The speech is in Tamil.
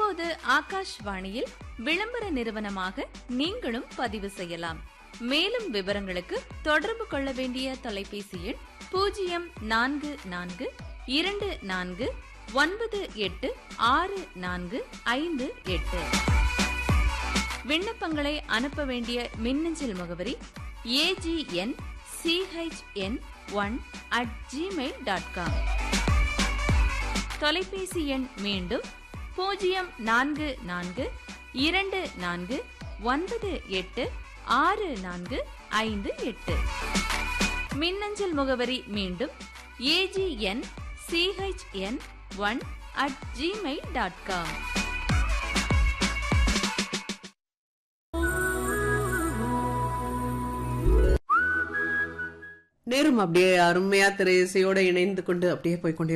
இப்போது ஆகாஷ்வாணியில் விளம்பர நிறுவனமாக நீங்களும் பதிவு செய்யலாம் மேலும் விவரங்களுக்கு தொடர்பு கொள்ள வேண்டிய தொலைபேசி எண் பூஜ்ஜியம் நான்கு நான்கு இரண்டு நான்கு ஒன்பது எட்டு ஆறு நான்கு ஐந்து எட்டு விண்ணப்பங்களை அனுப்ப வேண்டிய மின்னஞ்சல் முகவரி AGN CHN one at Gmail dot com தொலைபேசி எண் மீண்டும் பூஜ்ஜியம் நான்கு நான்கு இரண்டு நான்கு ஒன்பது எட்டு ஆறு நான்கு ஐந்து எட்டு மின்னஞ்சல் முகவரி மீண்டும் AGN CHN one at Gmail dot com நேரம் அப்படியே அருமையா திரை இசையோட இணைந்து கொண்டு அப்படியே போய் கொண்டிருக்கிறது